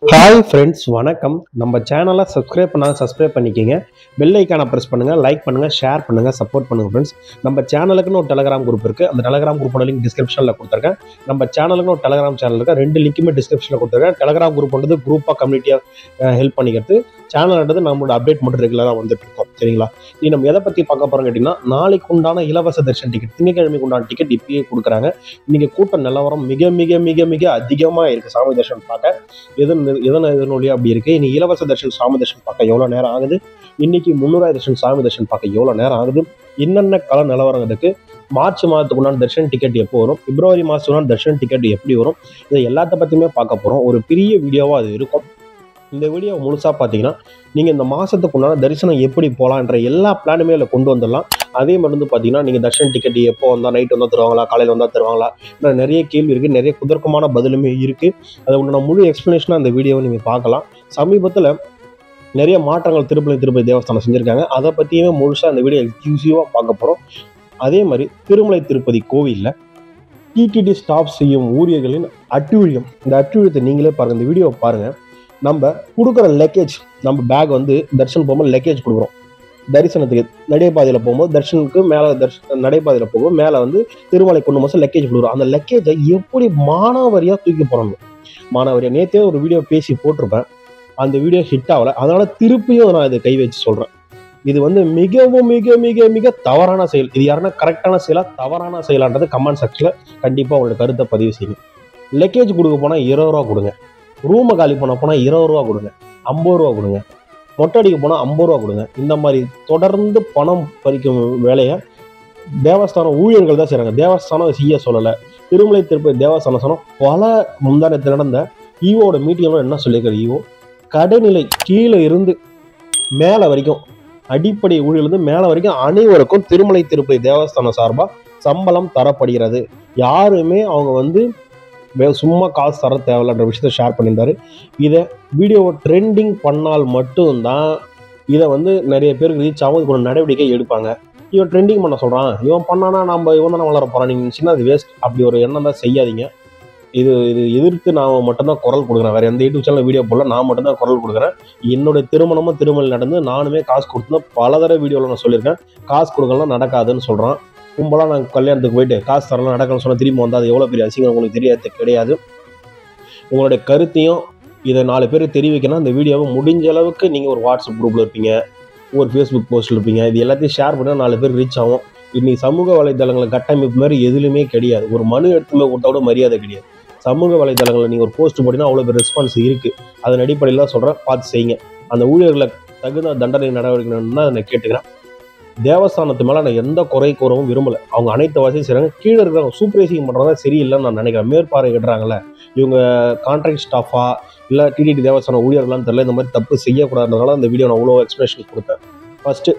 hi friends வணக்கம் நம்ம சேனலை சப்ஸ்கிரைப் பண்ணால் சப்ஸ்கிரைப் பண்ணிக்கிங்க பெல் ஐக்கானை ப்ரெஸ் பண்ணுங்கள் லைக் பண்ணுங்கள் ஷேர் பண்ணுங்கள் சப்போர்ட் பண்ணுங்கள் ஃப்ரெண்ட்ஸ் நம்ம சேனலுக்குன்னு ஒரு டெலகிராம் குரூப் இருக்குது அந்த டெலகிராம் குரூப்போட லிங்க் டிஸ்கிரிப்ஷனில் கொடுத்துருக்கேன் நம்ம சேனலுக்குன்னு ஒரு டெலகிராம் சேனல் இருக்குது ரெண்டு லிங்க்குமே டிஸ்கிரிப்ஷனில் கொடுத்துருக்கேன் டெலகிராம் குரூப் வந்து குரூப்பாக கம்யூனிட்டியாக ஹெல்ப் பண்ணிக்கிறது சேனல்ன்றது நம்மளோட அப்டேட் மட்டும் ரெகுலராக வந்துட்டு இருக்கோம் சரிங்களா இது நம்ம எதை பற்றி பார்க்க போகிறோம் கேட்டிங்கன்னா நாளைக்கு உண்டான இலவச தர்ஷன் டிக்கெட் திங்கக்கிழமைக்கு உண்டான டிக்கெட் இப்பயே கொடுக்குறாங்க இன்னைக்கு கூட்ட நிலவரம் மிக மிக மிக மிக அதிகமாக இருக்குது சாமி தர்ஷன் பார்க்க எதன் எதன் எதனுடைய அப்படி இருக்கு இனி இலவச தர்ஷன் சாமி தர்ஷன் பார்க்க எவ்வளோ நேரம் ஆகுது இன்னைக்கு முன்னூறாய் தர்ஷன் சாமி தர்ஷன் பார்க்க எவ்வளோ நேரம் ஆகுது என்னென்ன கல நிலவரம் இருக்கு மார்ச் மாதத்துக்கு உண்டான தர்ஷன் டிக்கெட் எப்போ வரும் பிப்ரவரி மாதத்துக்கு உண்டான தர்ஷன் டிக்கெட் எப்படி வரும் இதை எல்லாத்த பற்றியுமே பார்க்க போகிறோம் ஒரு பெரிய வீடியோவாக அது இருக்கும் இந்த வீடியோ முழுசாக பார்த்தீங்கன்னா நீங்கள் இந்த மாதத்துக்கு உண்டான தரிசனம் எப்படி போகலான்ற எல்லா பிளானுமே அதில் கொண்டு வந்துடலாம் அதே மாதிரி வந்து பார்த்தீங்கன்னா நீங்கள் தர்ஷன் டிக்கெட் எப்போ வந்தால் நைட் வந்தால் தருவாங்களா காலையில் வந்தால் தருவாங்களா இன்னும் நிறைய கேள்வி இருக்குது நிறைய குதர்க்கமான பதிலுமே இருக்குது அதை உண்டான முழு எக்ஸ்ப்ளனேஷனாக அந்த வீடியோவை நீங்கள் பார்க்கலாம் சமீபத்தில் நிறைய மாற்றங்கள் திருப்பதி திருப்பதி தேவஸ்தானம் செஞ்சுருக்காங்க அதை பற்றியுமே முழுசாக அந்த வீடியோ எக்ஸ்க்ளூசிவாக பார்க்க போகிறோம் அதே மாதிரி திருமலை திருப்பதி கோவிலில் டிடிடி ஸ்டாப் செய்யும் ஊழியர்களின் அட்டுழியம் இந்த அட்டுழியத்தை நீங்களே பாருங்கள் இந்த வீடியோவை பாருங்கள் நம்ம கொடுக்குற லக்கேஜ் நம்ம பேக் வந்து தர்ஷன் போகும்போது லக்கேஜ் கொடுக்குறோம் தரிசனத்துக்கு நடைபாதையில் போகும்போது தர்ஷனுக்கு மேலே தர்ஷ நடைபாதையில் போகும்போது மேலே வந்து திருமலை கொண்டு மாதம் லக்கேஜ் கொடுக்குறோம் அந்த லக்கேஜை எப்படி மானாவரியாக தூக்கி போடணும் மானாவரியாக நேற்றே ஒரு வீடியோ பேசி போட்டிருப்பேன் அந்த வீடியோ ஹிட் ஆகலை அதனால திருப்பியும் நான் இதை கை வச்சு சொல்கிறேன் இது வந்து மிகவும் மிக மிக மிக தவறான செயல் இது யாருன்னா கரெக்டான செயலா தவறான செயலான்றது கமெண்ட் செக்ஷனில் கண்டிப்பாக உங்களோட கருத்தை பதிவு செய்யுங்க லக்கேஜ் கொடுக்க போனால் இருபது ரூபா கொடுங்க ரூமை காலி பண்ண போனால் இருபது ரூபா கொடுங்க ஐம்பது ரூபா கொடுங்க மொட்டை அடிக்க போனால் ஐம்பது ரூபா கொடுங்க இந்த மாதிரி தொடர்ந்து பணம் பறிக்கும் வேலையை தேவஸ்தானம் ஊழியர்கள் தான் செய்கிறாங்க தேவஸ்தானம் செய்ய சொல்லலை திருமலை திருப்பதி தேவஸ்தானம் சொன்னால் பல முந்தானத்தில் நடந்த ஈவோட மீட்டிங்கில் என்ன சொல்லியிருக்காரு ஈவோ கடைநிலை கீழே இருந்து மேலே வரைக்கும் அடிப்படை ஊழியர்லேருந்து மேலே வரைக்கும் அனைவருக்கும் திருமலை திருப்பதி தேவஸ்தானம் சார்பாக சம்பளம் தரப்படுகிறது யாருமே அவங்க வந்து வே- சும்மா காசு தர தேவையில்லன்ற விஷயத்த ஷேர் பண்ணியிருந்தாரு இதை வீடியோவை ட்ரெண்டிங் பண்ணால் மட்டும்தான் இதை வந்து நிறைய பேருக்கு ரீச் ஆகும் இதுக்கு நடவடிக்கை எடுப்பாங்க இவன் ட்ரெண்டிங் பண்ண சொல்கிறான் இவன் பண்ணானா நம்ம இவன் தானே வளர போகிறான் நீங்கள் நினச்சின்னா அது வேஸ்ட் அப்படி ஒரு எண்ணம் தான் செய்யாதீங்க இது இது எதிர்த்து நான் மட்டும்தான் குரல் கொடுக்குறேன் வேறு எந்த யூடியூப் சேனல் வீடியோ போடல நான் மட்டும்தான் குரல் கொடுக்குறேன் என்னுடைய திருமணமும் திருமணம் நடந்து நானுமே காசு கொடுத்து பல தடவை வீடியோவில் நான் சொல்லியிருக்கேன் காசு கொடுக்கலாம் நடக்காதுன்னு சொல்கிறான் கும்பலாக நான் கல்யாணத்துக்கு போயிட்டு காசு தரலாம் நடக்கணும்னு சொன்னால் திரும்பி வந்தால் அது எவ்வளோ பெரிய அசிங்கம் உங்களுக்கு தெரியாது கிடையாது உங்களுடைய கருத்தையும் இதை நாலு பேருக்கு தெரிவிக்கணும் இந்த வீடியோவை முடிஞ்ச அளவுக்கு நீங்கள் ஒரு வாட்ஸ்அப் குரூப்பில் இருப்பீங்க ஒரு ஃபேஸ்புக் போஸ்ட்டில் இருப்பீங்க இது எல்லாத்தையும் ஷேர் பண்ணால் நாலு பேர் ரீச் ஆகும் இன்னைக்கு சமூக வலைதளங்களை கட்டமைப்பு மாதிரி எதுலையுமே கிடையாது ஒரு மனு எடுத்துமே கொடுத்தா கூட மரியாதை கிடையாது சமூக வலைதளங்களில் நீங்கள் ஒரு போஸ்ட் போட்டிங்கன்னா அவ்வளோ பேர் ரெஸ்பான்ஸ் இருக்குது அதன் அடிப்படையில் தான் சொல்கிறேன் பார்த்து செய்யுங்க அந்த ஊழியர்களை தகுந்த தண்டனை நடவடிக்கை தான் நான் கேட்டுக்கிறேன் தேவஸ்தானத்து மேலே நான் எந்த குறை கூறவும் விரும்பலை அவங்க அனைத்து வசதியும் செய்கிறாங்க கீழே இருக்கிறவங்க சூப்பர்வைசிங் பண்ணுறதா சரியில்லைன்னு நான் நினைக்கிறேன் மேற்பார்வையிடுறாங்கல்ல இவங்க கான்ட்ராக்ட் ஸ்டாஃபா இல்லை டிடிடி தேவஸ்தான ஊழியர்களான்னு தெரியல இந்த மாதிரி தப்பு செய்யக்கூடாதுனால அந்த வீடியோ நான் அவ்வளோ எக்ஸ்பிளேஷன் கொடுத்தேன் ஃபர்ஸ்ட்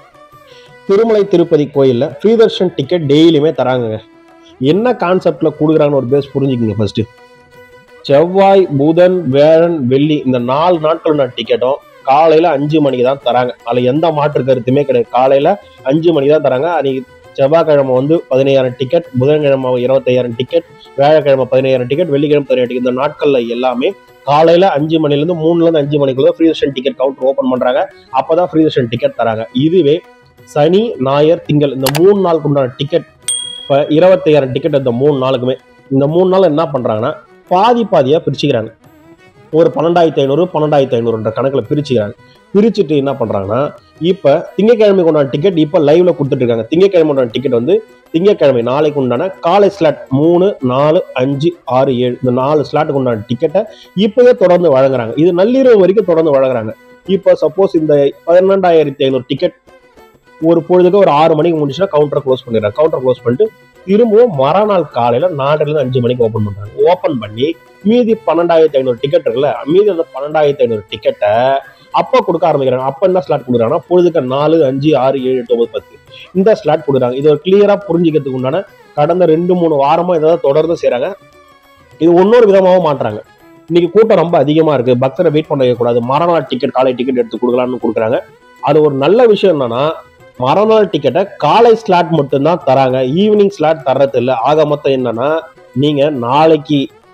திருமலை திருப்பதி கோயிலில் ஃப்ரீ தர்ஷன் டிக்கெட் டெய்லியுமே தராங்கங்க என்ன கான்செப்டில் கொடுக்குறாங்கன்னு ஒரு பேஸ் புரிஞ்சுக்கிங்க ஃபர்ஸ்ட் செவ்வாய் புதன் வேழன் வெள்ளி இந்த நாலு நாட்கள் நான் டிக்கெட்டும் காலையில் அஞ்சு மணிக்கு தான் தராங்க அதில் எந்த மாற்று கருத்துமே கிடையாது காலையில் அஞ்சு மணிக்கு தான் தராங்க அன்னைக்கு செவ்வாய்க்கிழமை வந்து பதினையாயிரம் டிக்கெட் புதன்கிழமை இருபத்தையாயிரம் டிக்கெட் வியாழக்கிழமை பதினையாயிரம் டிக்கெட் வெள்ளிக்கிழமை பதினாயிரம் டிக்கெட் இந்த நாட்களில் எல்லாமே காலையில் அஞ்சு மணிலேருந்து மூணுலேருந்து அஞ்சு மணிக்குள்ள free darshan ticket counter open பண்ணுறாங்க அப்போ தான் ஃப்ரீ தர்ஷன் டிக்கெட் தராங்க இதுவே சனி ஞாயிறு திங்கள் இந்த மூணு நாளுக்கு உண்டான டிக்கெட் இப்போ இருபத்தையாயிரம் டிக்கெட் இந்த மூணு நாளுக்குமே இந்த மூணு நாள் என்ன பண்ணுறாங்கன்னா பாதி பாதியாக பிரிச்சுக்கிறாங்க ஒரு பன்னெண்டாயிரத்தி ஐநூறு பன்னெண்டாயிரத்தி ஐநூறுன்ற கணக்கில் பிரிச்சுக்கிறாங்க பிரிச்சுட்டு என்ன பண்ணுறாங்கன்னா இப்போ திங்கக்கிழமைக்கு உண்டான டிக்கெட் இப்போ லைவ்ல கொடுத்துட்டு இருக்காங்க திங்கக்கிழமை உண்டான டிக்கெட் வந்து திங்கக்கிழமை நாளைக்கு உண்டான காலை ஸ்லாட் மூணு நாலு அஞ்சு ஆறு ஏழு இந்த நாலு ஸ்லாட்டுக்கு உண்டான டிக்கெட்டை இப்போவே தொடர்ந்து வழங்குறாங்க இது நள்ளிரவு வரைக்கும் தொடர்ந்து வழங்குறாங்க இப்போ சப்போஸ் இந்த பன்னெண்டாயிரத்தி ஐநூறு டிக்கெட் ஒரு பொழுதுக்கு ஒரு ஆறு மணிக்கு முடிச்சுன்னா கவுண்டரை க்ளோஸ் பண்ணிடுறாங்க கவுண்டர் க்ளோஸ் பண்ணிட்டு திரும்பவும் மறுநாள் காலையில நாலுலேருந்து அஞ்சு மணிக்கு ஓப்பன் பண்றாங்க ஓப்பன் பண்ணி மீதி பன்னெண்டாயிரத்தி ஐநூறு டிக்கெட் இருக்குல்ல மீதி அந்த பன்னெண்டாயிரத்தி ஐநூறு டிக்கெட்டை அப்போ கொடுக்க ஆரம்பிக்கிறாங்க அப்போ என்ன ஸ்லாட் கொடுக்குறாங்கன்னா பொழுதுக்கு நாலு அஞ்சு ஆறு ஏழு எட்டு ஒன்பது பத்து இந்த ஸ்லாட் கொடுக்குறாங்க இது ஒரு கிளியரா புரிஞ்சுக்கிறதுக்கு உண்டான கடந்த ரெண்டு மூணு வாரமா இதை தான் தொடர்ந்து செய்றாங்க இது இன்னொரு விதமாகவும் மாட்டுறாங்க இன்னைக்கு கூட்டம் ரொம்ப அதிகமா இருக்கு பக்தரை வெயிட் பண்ண வைக்கக்கூடாது மறுநாள் டிக்கெட் காலை டிக்கெட் எடுத்து கொடுக்கலாம்னு கொடுக்குறாங்க அது ஒரு நல்ல விஷயம் என்னன்னா மறுநாள் டிக்கெட்டை காலை ஸ்லாட் மட்டும்தான் தராங்க ஈவினிங் ஸ்லாட் தர்றது இல்லை ஆக மொத்தம் என்னன்னா நீங்க நாளைக்கு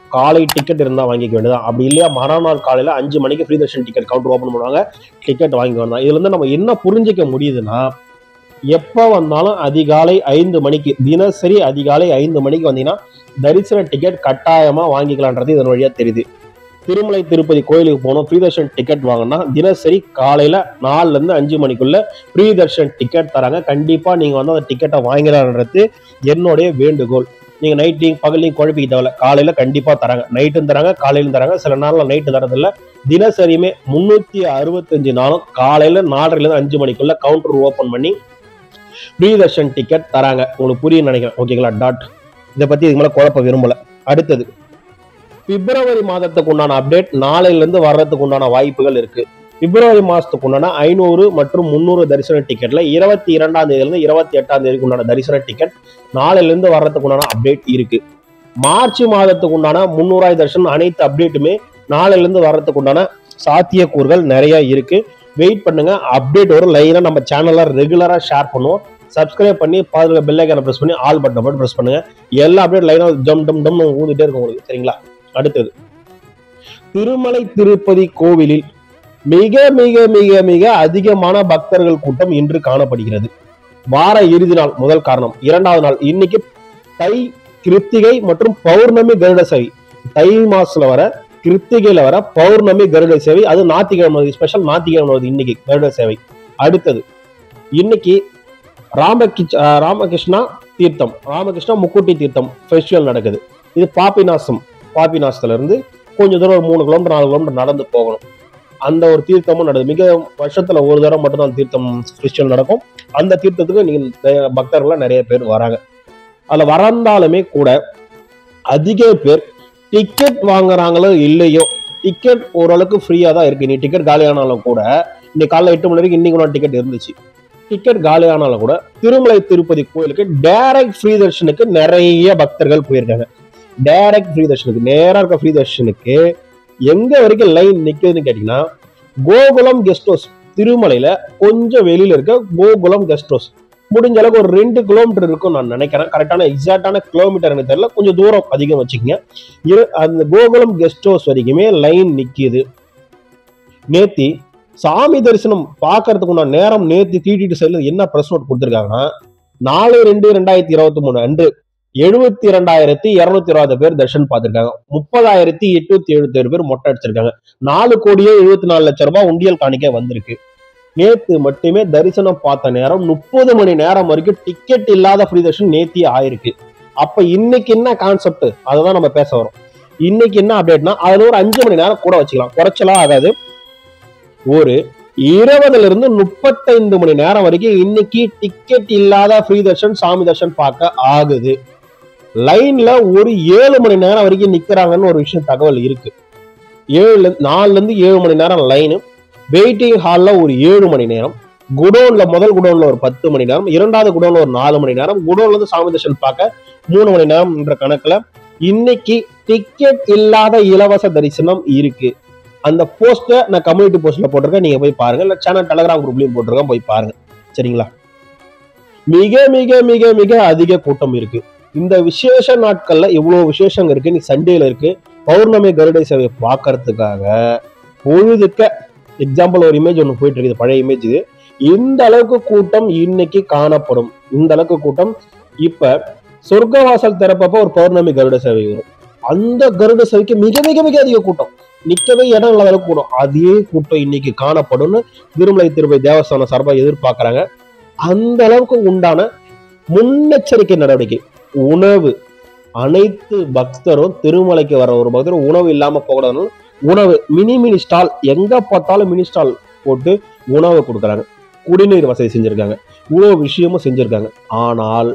காலை டிக்கெட் இருந்தால் வாங்கிக்க வேண்டியதான் அப்படி இல்லையா மறுநாள் காலையில் அஞ்சு மணிக்கு free darshan ticket counter open பண்ணுவாங்க டிக்கெட் வாங்கி வந்தோம் இதுல இருந்து நம்ம என்ன புரிஞ்சிக்க முடியுதுன்னா எப்போ வந்தாலும் அதிகாலை ஐந்து மணிக்கு தினசரி அதிகாலை ஐந்து மணிக்கு வந்தீங்கன்னா தரிசன டிக்கெட் கட்டாயமா வாங்கிக்கலான்றது இதன் வழியா தெரியுது திருமலை திருப்பதி கோயிலுக்கு போகணும் ஃப்ரீ தர்ஷன் டிக்கெட் வாங்கினா தினசரி காலையில நாலுல இருந்து அஞ்சு மணிக்குள்ள ஃப்ரீ தர்ஷன் டிக்கெட் தராங்க கண்டிப்பா நீங்க வந்து அந்த டிக்கெட்டை வாங்கிடலான்றது என்னுடைய வேண்டுகோள் நீங்க நைட்லையும் பகல்லையும் குழப்பிக்க தேவையில்ல காலையில கண்டிப்பா தராங்க நைட்டும் தராங்க காலையிலும் தராங்க சில நாள்ல நைட்டு தரதில்ல தினசரியுமே முன்னூத்தி அறுபத்தஞ்சு நாளும் காலையில நாலரைல இருந்து அஞ்சு மணிக்குள்ள கவுண்டர் ஓபன் பண்ணி ஃப்ரீ தர்ஷன் டிக்கெட் தராங்க உங்களுக்கு புரியும் நினைக்கிறேன் ஓகேங்களா டாட் இதை பத்தி இதுக்கு மேல குழப்ப விரும்பல அடுத்தது பிப்ரவரி மாதத்துக்கு உண்டான அப்டேட் நாளையில இருந்து வர்றதுக்கு உண்டான வாய்ப்புகள் இருக்கு பிப்ரவரி மாசத்துக்கு உண்டான ஐநூறு மற்றும் முந்நூறு தரிசன டிக்கெட்ல இருபத்தி இரண்டாம் தேதியில இருந்து இருபத்தி எட்டாம் தேதிக்கு உண்டான தரிசன டிக்கெட் நாளையில இருந்து வர்றதுக்கு உண்டான அப்டேட் இருக்கு மார்ச் மாதத்துக்கு உண்டான முன்னூறாய் தரிசனம் அனைத்து அப்டேட்டுமே நாளையில இருந்து வர்றதுக்கு உண்டான சாத்தியக்கூறுகள் நிறைய இருக்கு வெயிட் பண்ணுங்க அப்டேட் வரும் லைனா நம்ம சேனல்ல ரெகுலரா ஷேர் பண்ணுவோம் சப்ஸ்கிரைப் பண்ணி பாதுகாப்பு பெல் ஐக்கான பிரஸ் பண்ணி ஆல் பட்டன் மட்டும் பிரஸ் பண்ணுங்க எல்லா அப்டேட் லைனா ஜம் டம் டம் ஊந்துட்டே இருக்கும் உங்களுக்கு சரிங்களா அடுத்தது திருமலை திருப்பதி கோவிலில் மிக மிக மிக மிக அதிகமான பக்தர்கள் கூட்டம் இன்று காணப்படுகிறது வார இறுதி நாள் முதல் காரணம் இரண்டாவது நாள் இன்னைக்கு தை கிருத்திகை மற்றும் பௌர்ணமி கருட சேவை தை மாசத்துல வர கிருத்திகையில வர பௌர்ணமி கருட சேவை அது ஞாத்திக்கிழமை ஸ்பெஷல் ஞாத்திக்கிழமை வருது இன்னைக்கு கருட சேவை அடுத்தது இன்னைக்கு ராமகிச் அஹ் ராமகிருஷ்ணா தீர்த்தம் ராமகிருஷ்ணா முக்குட்டி தீர்த்தம் ஃபெஸ்டிவல் நடக்குது இது பாப்பிநாசம் பாப்பிநாசத்துல இருந்து கொஞ்சம் தூரம் ஒரு மூணு கிலோமீட்டர் நாலு கிலோமீட்டர் நடந்து போகணும் அந்த ஒரு தீர்த்தமும் நடக்குது மிக வருஷத்துல ஒரு தடவை மட்டும் தான் தீர்த்தம் ஃபெஸ்டிவல் நடக்கும் அந்த தீர்த்தத்துக்கு நீங்க நிறைய பக்தர்கள்லாம் நிறைய பேர் வராங்க அதுல வறந்தாலுமே கூட அதிக பேர் டிக்கெட் வாங்குறாங்களோ இல்லையோ டிக்கெட் ஓரளவுக்கு ஃப்ரீயா தான் இருக்கு நீ டிக்கெட் காலியானாலும் கூட இன்னைக்கு காலைல எட்டு மணி வரைக்கும் இன்னைக்கு டிக்கெட் இருந்துச்சு டிக்கெட் காலியானாலும் கூட திருமலை திருப்பதி கோயிலுக்கு டைரக்ட் ஃப்ரீ தர்ஷனுக்கு நிறைய பக்தர்கள் போயிருக்காங்க டைரக்ட் ஃப்ரீ தர்ஷனுக்கு நேரா இருக்க ஃப்ரீ தர்ஷனுக்கு எங்க வரைக்கும் லைன் நிக்குதுன்னு கேட்டீங்கன்னா கோகுலம் கெஸ்ட் ஹவுஸ் திருமலையில கொஞ்சம் வெளியில இருக்க கோகுலம் கெஸ்ட் ஹவுஸ் முடிஞ்ச அளவுக்கு ஒரு ரெண்டு கிலோமீட்டர் இருக்கும் நான் நினைக்கிறேன் கரெக்டான எக்ஸாக்டான கிலோமீட்டர் எனக்கு தெரியல கொஞ்சம் தூரம் அதிகம் வச்சுக்கோங்க இரு அந்த கோகுலம் கெஸ்ட் ஹவுஸ் வரைக்குமே லைன் நிக்குது நேத்தி சாமி தரிசனம் பார்க்கறதுக்கு உண்டான நேரம் நேத்தி டிடிடி சைடுல என்ன பிரஸ் நோட் கொடுத்துருக்காங்கன்னா நாலு ரெண்டு ரெண்டாயிரத்தி இருபத்தி மூணு அன்று எழுபத்தி ரெண்டாயிரத்தி இருநூத்தி இருபது பேர் தர்ஷன் பார்த்திருக்காங்க முப்பதாயிரத்தி எட்நூத்தி எழுபத்தி ஏழு பேர் மொட்டை அடிச்சிருக்காங்க நாலு கோடியே எழுபத்தி நாலு லட்சம் ரூபாய் உண்டியல் காணிக்க வந்திருக்கு நேத்து மட்டுமே தரிசனம் பார்த்த நேரம் முப்பது மணி நேரம் வரைக்கும் டிக்கெட் இல்லாத ஃப்ரீ தர்ஷன் நேத்தி ஆயிருக்கு அப்ப இன்னைக்கு என்ன கான்செப்ட் அதை நம்ம பேச வரோம் இன்னைக்கு என்ன அப்டேட்னா அதுல ஒரு அஞ்சு மணி நேரம் கூட வச்சுக்கலாம் குறைச்சலாம் ஆகாது ஒரு இருபதுல இருந்து முப்பத்தைந்து மணி நேரம் வரைக்கும் இன்னைக்கு டிக்கெட் இல்லாத ஃப்ரீ தர்ஷன் சாமி தர்ஷன் பார்க்க ஆகுது லைன்ல ஒரு ஏழு மணி நேரம் வரைக்கும் நிக்கிறாங்கன்னு ஒரு விஷயம் தகவல் இருக்கு ஏழுல நாலுல இருந்து ஏழு மணி நேரம் லைனு வெயிட்டிங் ஹால்ல ஒரு ஏழு மணி நேரம் குடோன்ல முதல் குடோன்ல ஒரு பத்து மணி நேரம் இரண்டாவது குடோன்ல ஒரு நாலு மணி நேரம் குடோன்ல இருந்து சாமி தர்ஷன் பார்க்க மூணு மணி நேரம் என்ற கணக்குல இன்னைக்கு டிக்கெட் இல்லாத இலவச தரிசனம் இருக்கு அந்த போஸ்ட்டை நான் கம்யூனிட்டி போஸ்ட்ல போட்டிருக்கேன் நீங்க போய் பாருங்க இல்ல சேனல் டெலகிராம் குரூப்லயும் போட்டிருக்கேன் போய் பாருங்க சரிங்களா மிக மிக மிக மிக அதிக கூட்டம் இருக்கு இந்த விசேஷ நாட்கள்ல இவ்வளவு விசேஷங்க இருக்கு இன்னைக்கு சண்டேல இருக்கு பௌர்ணமி கருடை சேவை பார்க்கறதுக்காக பொழுதுக்க எக்ஸாம்பிள் ஒரு இமேஜ் ஒன்று போயிட்டு இருக்குது பழைய இமேஜ் இது இந்த அளவுக்கு கூட்டம் இன்னைக்கு காணப்படும் இந்த அளவுக்கு கூட்டம் இப்ப சொர்க்கவாசல் திறப்பப்ப ஒரு பௌர்ணமி கருட சேவை வரும் அந்த கருட சேவைக்கு மிக மிக மிக அதிக கூட்டம் நிக்கவே இடம் இல்லாத அளவுக்கு கூட்டம் அதே கூட்டம் இன்னைக்கு காணப்படும்னு திருமலை திருப்பதி தேவஸ்தானம் சார்பாக எதிர்பார்க்கறாங்க அந்த அளவுக்கு உண்டான முன்னெச்சரிக்கை நடவடிக்கை உணவு அனைத்து பக்தரும் திருமலைக்கு வர ஒரு பக்தர் உணவு இல்லாம போகக்கூடாதுன்னு உணவு மினி மினி ஸ்டால் எங்க பார்த்தாலும் மினி ஸ்டால் போட்டு உணவு கொடுக்குறாங்க குடிநீர் வசதி செஞ்சிருக்காங்க இவ்வளோ விஷயமும் செஞ்சிருக்காங்க ஆனால்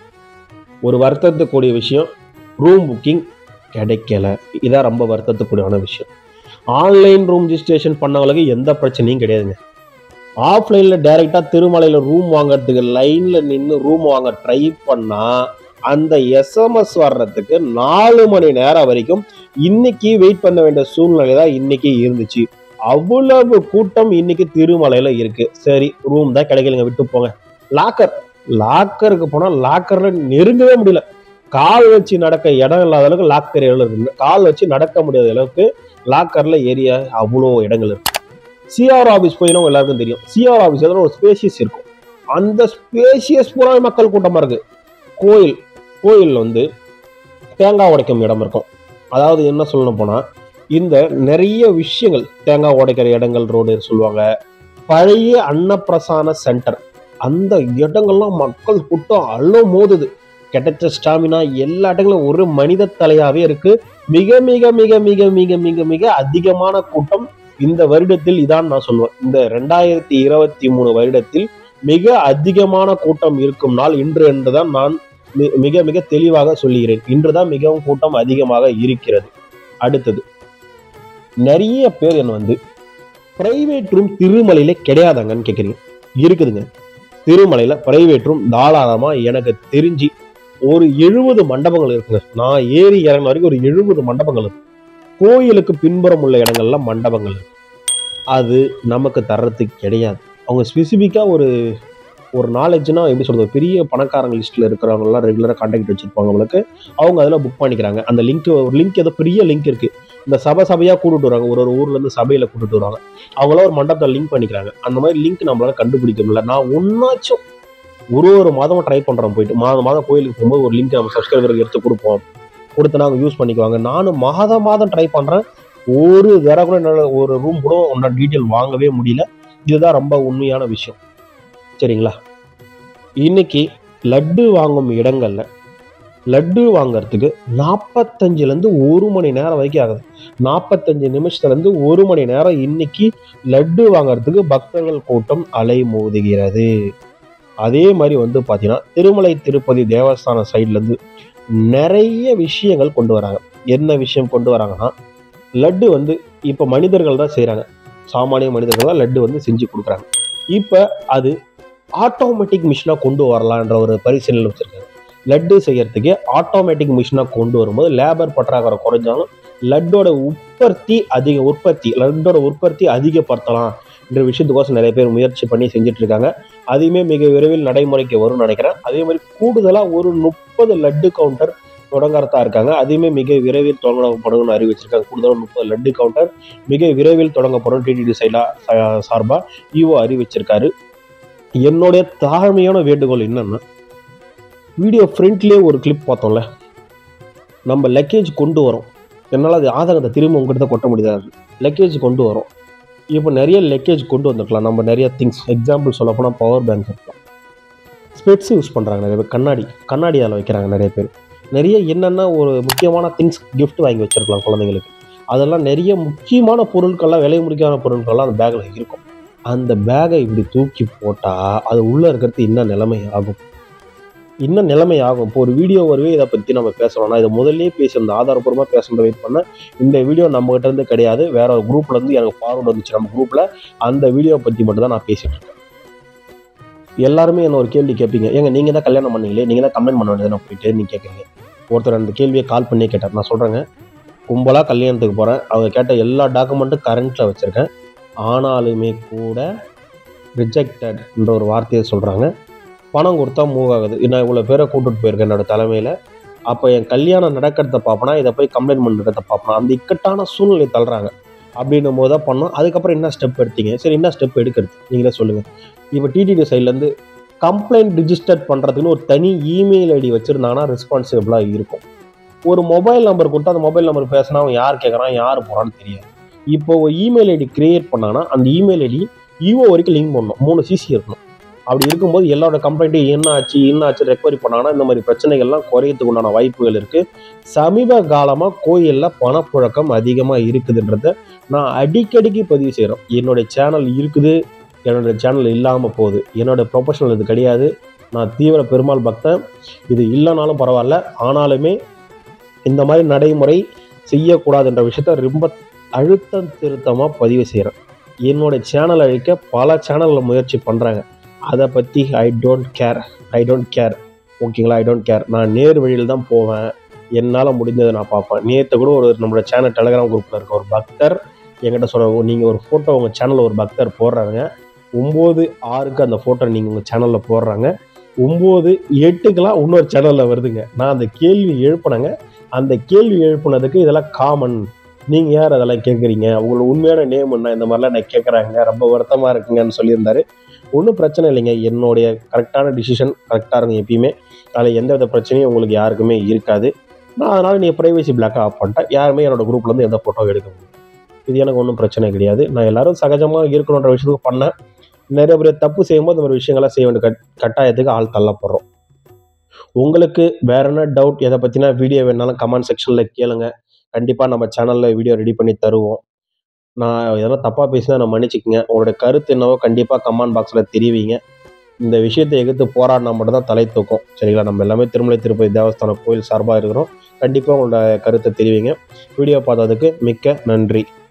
ஒரு வருத்தத்துக்குரிய விஷயம் ரூம் புக்கிங் கிடைக்கல இதான் ரொம்ப வருத்தத்துக்குரியான விஷயம் ஆன்லைன் ரூம் ரிஜிஸ்ட்ரேஷன் பண்ணவங்களுக்கு எந்த பிரச்சனையும் கிடையாதுங்க ஆஃப்லைனில் டைரெக்டாக திருமலையில் ரூம் வாங்குறதுக்கு லைனில் நின்று ரூம் வாங்க ட்ரை பண்ணால் அந்த எஸ்எம்எஸ் வர்றதுக்கு நாலு மணி நேரம் வரைக்கும் இன்னைக்கு வெயிட் பண்ண வேண்டிய சூழ்நிலை தான் இன்னைக்கு இருந்துச்சு அவ்வளவு கூட்டம் இன்னைக்கு திருமலையில இருக்கு சரி ரூம் தான் கிடைக்கலங்க விட்டு போங்க லாக்கர் லாக்கருக்கு போனா லாக்கர்ல நெருங்கவே முடியல கால் வச்சு நடக்க இடம் இல்லாத அளவுக்கு லாக்கர் இருக்கு கால் வச்சு நடக்க முடியாத அளவுக்கு லாக்கர்ல ஏரியா அவ்வளோ இடங்கள் இருக்கு சிஆர் ஆஃபீஸ் போயினா எல்லாருக்கும் தெரியும் சிஆர் ஆஃபீஸ் எதாவது ஒரு ஸ்பேசியஸ் இருக்கும் அந்த ஸ்பேசியஸ் பூரா மக்கள் கூட்டமா இருக்கு கோயில் கோயில் வந்து தேங்காய் உடைக்கும் இடம் இருக்கும் அதாவது என்ன சொல்லணும் போனா இந்த நிறைய விஷயங்கள் தேங்காய் உடைக்கிற இடங்கள் ரோடு சொல்லுவாங்க பழைய அன்னப்பிரசான சென்டர் அந்த இடங்கள்லாம் மக்கள் கூட்டம் அள்ளோ மோதுது கிடைச்ச ஸ்டாமினா எல்லா இடங்களும் ஒரு மனித தலையாவே இருக்கு மிக மிக மிக மிக மிக மிக மிக அதிகமான கூட்டம் இந்த வருடத்தில் இதான் நான் சொல்லுவேன் இந்த ரெண்டாயிரத்தி இருபத்தி மூணு வருடத்தில் மிக அதிகமான கூட்டம் இருக்கும் நாள் இன்று என்றுதான் நான் மி- மிக மிக தெளிவாக சொல்லுகிறேன் இன்றுதான் மிகவும் கூட்டம் அதிகமாக இருக்கிறது அடுத்தது நிறைய பேர் என்ன வந்து பிரைவேட் ரூம் திருமலையில கிடையாதாங்கன்னு கேக்குறீங்க இருக்குதுங்க திருமலையில பிரைவேட் ரூம் தாராளமா எனக்கு தெரிஞ்சு ஒரு எழுபது மண்டபங்கள் இருக்குங்க நான் ஏறி இறங்கின வரைக்கும் ஒரு எழுபது மண்டபங்கள் இருக்கு கோயிலுக்கு பின்புறம் உள்ள இடங்கள்ல மண்டபங்கள் இருக்கு அது நமக்கு தர்றதுக்கு கிடையாது அவங்க ஸ்பெசிஃபிக்கா ஒரு ஒரு நாலேஜ்னா எப்படி சொல்றது பெரிய பணக்காரங்க லிஸ்ட்ல இருக்கிறவங்கலாம் ரெகுலராக கான்டாக்ட் வச்சிருப்பாங்க அவங்களுக்கு அவங்க அதில் புக் பண்ணிக்கிறாங்க அந்த லிங்க் ஒரு லிங்க் ஏதோ பெரிய லிங்க் இருக்கு இந்த சபை சபையா கூட்டிட்டு வராங்க ஒரு ஒரு ஊர்ல இருந்து சபையில கூட்டிட்டு வராங்க அவங்களாம் ஒரு மண்டபத்தை லிங்க் பண்ணிக்கிறாங்க அந்த மாதிரி லிங்க் நம்மளால கண்டுபிடிக்க முடியல நான் ஒன்னாச்சும் ஒரு ஒரு மாதமும் ட்ரை பண்றோம் போயிட்டு மாதம் மாதம் கோயிலுக்கு போகும்போது ஒரு லிங்க் நம்ம சப்ஸ்கிரைபருக்கு எடுத்து கொடுப்போம் கொடுத்து நாங்கள் யூஸ் பண்ணிக்குவாங்க நானும் மாதம் மாதம் ட்ரை பண்றேன் ஒரு தடவை கூட என்னால ஒரு ரூம் கூட உன்னோட டீட்டெயில் வாங்கவே முடியல இதுதான் ரொம்ப உண்மையான விஷயம் சரிங்களா இன்னைக்கு லட்டு வாங்கும் இடங்கள்ல லட்டு வாங்குறதுக்கு நாற்பத்தஞ்சுல இருந்து ஒரு மணி நேரம் வரைக்கும் ஆகுது நாற்பத்தஞ்சு நிமிஷத்துல இருந்து ஒரு மணி நேரம் இன்னைக்கு லட்டு வாங்குறதுக்கு பக்தர்கள் கூட்டம் அலை மோதுகிறது அதே மாதிரி வந்து பார்த்தீங்கன்னா திருமலை திருப்பதி தேவஸ்தான சைட்ல இருந்து நிறைய விஷயங்கள் கொண்டு வராங்க என்ன விஷயம் கொண்டு வராங்கன்னா லட்டு வந்து இப்போ மனிதர்கள் தான் செய்கிறாங்க சாமானிய மனிதர்கள் தான் லட்டு வந்து செஞ்சு கொடுக்குறாங்க இப்போ அது ஆட்டோமேட்டிக் மிஷினாக கொண்டு வரலான்ற ஒரு பரிசீலனை வச்சுருக்காங்க லட்டு செய்யறதுக்கு ஆட்டோமேட்டிக் மிஷினாக கொண்டு வரும்போது லேபர் பற்றாக்குறை குறைஞ்சாலும் லட்டோட உற்பத்தி அதிக உற்பத்தி லட்டோட உற்பத்தி அதிகப்படுத்தலாம் என்ற விஷயத்துக்கோசம் நிறைய பேர் முயற்சி பண்ணி செஞ்சுட்டு இருக்காங்க அதையுமே மிக விரைவில் நடைமுறைக்கு வரும்னு நினைக்கிறேன் அதே மாதிரி கூடுதலாக ஒரு முப்பது லட்டு கவுண்டர் தொடங்கறதா இருக்காங்க அதையுமே மிக விரைவில் தொடங்கப்படும்னு அறிவிச்சிருக்காங்க கூடுதலாக முப்பது லட்டு கவுண்டர் மிக விரைவில் தொடங்கப்படும் டிடிடி சைடா சார்பாக ஈவோ அறிவிச்சிருக்காரு என்னுடைய தாழ்மையான வேண்டுகோள் என்னன்னா வீடியோ ஃப்ரண்ட்லேயே ஒரு கிளிப் பார்த்தோம்ல நம்ம லக்கேஜ் கொண்டு வரோம் என்னால் அது ஆதங்கத்தை திரும்ப உங்ககிட்ட தான் கொட்ட முடியாது லக்கேஜ் கொண்டு வரோம் இப்போ நிறைய லக்கேஜ் கொண்டு வந்திருக்கலாம் நம்ம நிறைய திங்ஸ் எக்ஸாம்பிள் சொல்ல போனால் பவர் பேங்க் இருக்கலாம் ஸ்பெட்ஸ் யூஸ் பண்ணுறாங்க நிறைய பேர் கண்ணாடி கண்ணாடி அதில் வைக்கிறாங்க நிறைய பேர் நிறைய என்னென்ன ஒரு முக்கியமான திங்ஸ் gift வாங்கி வச்சிருக்கலாம் குழந்தைங்களுக்கு அதெல்லாம் நிறைய முக்கியமான பொருட்கள்லாம் விலை முக்கியமான பொருட்கள்லாம் அந்த பேக்கில் இருக்கும் அந்த பேக்கை இப்படி தூக்கி போட்டால் அது உள்ளே இருக்கிறது என்ன நிலைமை ஆகும் இன்னும் நிலைமை ஆகும் இப்போ ஒரு வீடியோ வருவே இதை பற்றி நம்ம பேசுகிறோம்னா இதை முதல்லே பேசியிருந்தோம் ஆதாரப்பூர்வமாக பேசுகிறத வெயிட் பண்ண இந்த வீடியோ நம்மகிட்ட இருந்து கிடையாது வேற ஒரு குரூப்ல இருந்து எனக்கு ஃபார்வர்ட் வந்துச்சு நம்ம குரூப்ல அந்த வீடியோ பற்றி மட்டும் தான் நான் பேசிட்டு இருக்கேன் எல்லாருமே என்ன ஒரு கேள்வி கேட்பீங்க ஏங்க நீங்க தான் கல்யாணம் பண்ணீங்களே நீங்க தான் கமெண்ட் பண்ண வேண்டியது போயிட்டு நீங்க கேட்குறீங்க ஒருத்தர் அந்த கேள்வியை கால் பண்ணி கேட்டார் நான் சொல்றேங்க கும்பலா கல்யாணத்துக்கு போறேன் அவங்க கேட்ட எல்லா டாக்குமெண்ட்டும் கரண்ட்ல வச்சிருக்கேன் ஆனாலுமே கூட ரிஜெக்டட்ன்ற ஒரு வார்த்தையை சொல்றாங்க பணம் கொடுத்தா மூவ் ஆகுது நான் இவ்வளோ பேரை கூட்டிட்டு போயிருக்கேன் என்னோட தலைமையில அப்போ என் கல்யாணம் நடக்கிறத பார்ப்பனா இதை போய் கம்ப்ளைண்ட் பண்ணுறத பார்ப்பனா அந்த இக்கட்டான சூழ்நிலை தள்ளுறாங்க அப்படின்னும் போது தான் பண்ணோம் அதுக்கப்புறம் என்ன ஸ்டெப் எடுத்தீங்க சரி என்ன ஸ்டெப் எடுக்கிறது நீங்களே சொல்லுங்கள் இப்போ டிடிடி சைட்லேருந்து கம்ப்ளைண்ட் ரிஜிஸ்டர் பண்ணுறதுக்குன்னு ஒரு தனி இமெயில் ஐடி வச்சுருந்தாங்கன்னா ரெஸ்பான்சிபிளாக இருக்கும் ஒரு மொபைல் நம்பர் கொடுத்தா அந்த மொபைல் நம்பர் பேசினா அவன் யார் கேட்குறான் யார் போகிறான்னு தெரியாது இப்போ ஒரு இமெயில் ஐடி கிரியேட் பண்ணாங்கன்னா அந்த இமெயில் ஐடி ஈஓ வரைக்கும் லிங்க் பண்ணணும் மூணு சிசி இருக்கணும் அப்படி இருக்கும்போது எல்லாரோட கம்ப்ளைண்ட்டும் என்ன ஆச்சு என்ன ஆச்சு ரெக்கவரி பண்ணாங்கன்னா இந்த மாதிரி பிரச்சனைகள்லாம் குறையத்துக்கு உண்டான வாய்ப்புகள் இருக்கு சமீப காலமா கோயில்ல பணப்புழக்கம் அதிகமா இருக்குதுன்றத நான் அடிக்கடிக்கு பதிவு செய்கிறோம் என்னுடைய சேனல் இருக்குது என்னோட சேனல் இல்லாமல் போகுது என்னோட ப்ரொஃபஷனல் இது கிடையாது நான் தீவிர பெருமாள் பக்தன் இது இல்லைனாலும் பரவாயில்ல ஆனாலுமே இந்த மாதிரி நடைமுறை செய்யக்கூடாதுன்ற விஷயத்த ரொம்ப அழுத்தம் திருத்தமாக பதிவு செய்கிறேன் என்னோட சேனல் அழிக்க பல சேனலில் முயற்சி பண்ணுறாங்க அதை பற்றி I don't care I don't care ஓகேங்களா ஐ டோன்ட் கேர் நான் நேர் வழியில் தான் போவேன் என்னால் முடிஞ்சதை நான் பார்ப்பேன் நேற்று கூட ஒரு நம்மளோட சேனல் டெலகிராம் குரூப்பில் இருக்க ஒரு பக்தர் என்கிட்ட சொல்ற நீங்கள் ஒரு ஃபோட்டோ உங்கள் சேனலில் ஒரு பக்தர் போடுறாங்க ஒம்பது ஆறுக்கு அந்த ஃபோட்டோ நீங்கள் உங்கள் சேனலில் போடுறாங்க ஒம்பது எட்டுக்கெல்லாம் இன்னொரு சேனலில் வருதுங்க நான் அந்த கேள்வி எழுப்பினேங்க அந்த கேள்வி எழுப்புனதுக்கு இதெல்லாம் காமன் நீங்கள் யார் அதெல்லாம் கேட்குறீங்க உங்களோட உண்மையான நேம் என்ன இந்த மாதிரிலாம் நான் கேட்குறாங்க ரொம்ப வருத்தமாக இருக்குங்கன்னு சொல்லியிருந்தாரு ஒன்றும் பிரச்சனை இல்லைங்க என்னுடைய கரெக்டான டிசிஷன் கரெக்டாக இருக்கும் எப்பயுமே அதில் எந்த வித பிரச்சனையும் உங்களுக்கு யாருக்குமே இருக்காது நான் அதனால் நீ ப்ரைவசி பிளாக்கை ஆஃப் பண்ணிட்டேன் யாருமே என்னோட குரூப்லேருந்து எந்த ஃபோட்டோ எடுக்க முடியும் இது எனக்கு ஒன்றும் பிரச்சனை கிடையாது நான் எல்லாரும் சகஜமாக இருக்கணுன்ற விஷயத்துக்கு பண்ணேன் நிறைய பேர் தப்பு செய்யும்போது இந்த மாதிரி விஷயங்கள்லாம் செய்ய வேண்டிய கட் கட்டாயத்துக்கு ஆள் தள்ளப்படுறோம் உங்களுக்கு வேற என்ன டவுட் எதை பற்றினா வீடியோ வேணாலும் கமெண்ட் செக்ஷனில் கேளுங்க கண்டிப்பாக நம்ம சேனலில் வீடியோ ரெடி பண்ணி தருவோம் நான் எதனா தப்பாக பேசினா நான் மன்னிச்சுக்கங்க உங்களோட கருத்து என்னவோ கண்டிப்பாக கமெண்ட் பாக்ஸில் தெரிவிங்க இந்த விஷயத்தை எதிர்த்து போராடினா மட்டும் தான் தலை தூக்கும் சரிங்களா நம்ம எல்லாமே திருமலை திருப்பதி தேவஸ்தான கோயில் சார்பாக இருக்கிறோம் கண்டிப்பாக உங்களோட கருத்தை தெரிவிங்க வீடியோ பார்த்ததுக்கு மிக்க நன்றி